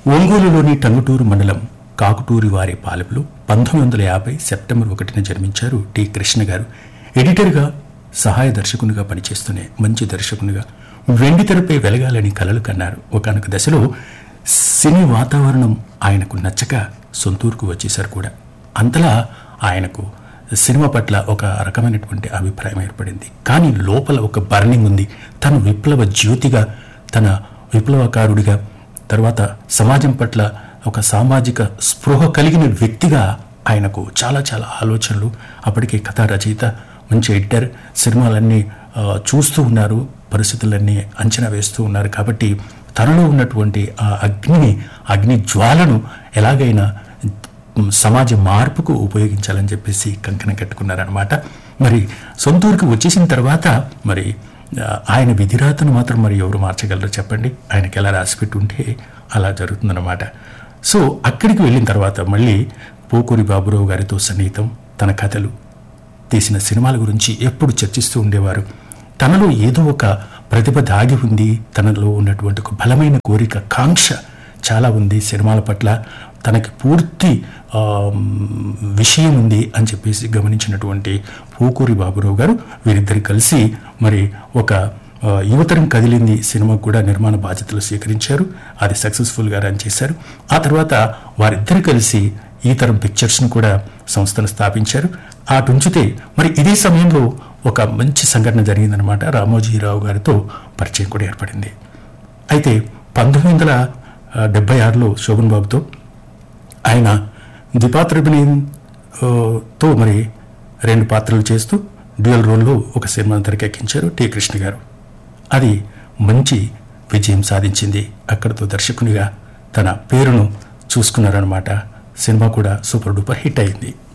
ఒంగోలులోని టంగుటూరు మండలం కాకుటూరి వారి పాలెంలో పంతొమ్మిది వందల యాభై సెప్టెంబర్ ఒకటిన జన్మించారు టి కృష్ణ గారు ఎడిటర్గా సహాయ దర్శకునిగా పనిచేస్తూనే మంచి దర్శకునిగా వెండి తెరపై వెలగాలని కలలు కన్నారు ఒకనొక దశలో సినీ వాతావరణం ఆయనకు నచ్చక సొంతూరుకు వచ్చేశారు కూడా అంతలా ఆయనకు సినిమా పట్ల ఒక రకమైనటువంటి అభిప్రాయం ఏర్పడింది కానీ లోపల ఒక బర్నింగ్ ఉంది తను విప్లవ జ్యోతిగా తన విప్లవకారుడిగా తర్వాత సమాజం పట్ల ఒక సామాజిక స్పృహ కలిగిన వ్యక్తిగా ఆయనకు చాలా చాలా ఆలోచనలు అప్పటికే కథా రచయిత మంచి ఎడిటర్ సినిమాలన్నీ ఆ, చూస్తూ ఉన్నారు పరిస్థితులన్నీ అంచనా వేస్తూ ఉన్నారు కాబట్టి తనలో ఉన్నటువంటి ఆ అగ్నిని అగ్ని జ్వాలను ఎలాగైనా మ్, సమాజ మార్పుకు ఉపయోగించాలని చెప్పేసి కంకణం కట్టుకున్నారనమాట మరి సొంతూరుకు వచ్చేసిన తర్వాత మరి ఆ, ఆయన విధిరాతను మాత్రం మరి ఎవరు మార్చగలరో చెప్పండి ఆయనకి ఎలా రాసిపెట్టి ఉంటే అలా జరుగుతుందన్నమాట సో అక్కడికి వెళ్ళిన తర్వాత మళ్ళీ పోకూరి బాబురావు గారితో సన్నిహితం తన కథలు తీసిన సినిమాల గురించి ఎప్పుడు చర్చిస్తూ ఉండేవారు తనలో ఏదో ఒక ప్రతిభ దాగి ఉంది తనలో ఉన్నటువంటి ఒక బలమైన కోరిక కాంక్ష చాలా ఉంది సినిమాల పట్ల తనకి పూర్తి ఆ, విషయం ఉంది అని చెప్పేసి గమనించినటువంటి పూకూరి బాబురావు గారు వీరిద్దరు కలిసి మరి ఒక ఆ, యువతరం కదిలింది సినిమా కూడా నిర్మాణ బాధ్యతలు స్వీకరించారు అది సక్సెస్ఫుల్గా రన్ చేశారు ఆ తర్వాత వారిద్దరు కలిసి ఈ తరం పిక్చర్స్ను కూడా సంస్థను స్థాపించారు అటు ఉంచితే మరి ఇదే సమయంలో ఒక మంచి సంఘటన జరిగిందనమాట రామోజీరావు గారితో పరిచయం కూడా ఏర్పడింది అయితే పంతొమ్మిది వందల డెబ్బై ఆరులో శోభన్ బాబుతో ఆయన ద్విపాత్రభినయం ఆ, తో మరి రెండు పాత్రలు చేస్తూ డ్యూయల్ రోల్లో ఒక సినిమాను తెరకెక్కించారు టి కృష్ణ గారు అది మంచి విజయం సాధించింది అక్కడితో దర్శకునిగా తన పేరును చూసుకున్నారనమాట సినిమా కూడా సూపర్ డూపర్ హిట్ అయింది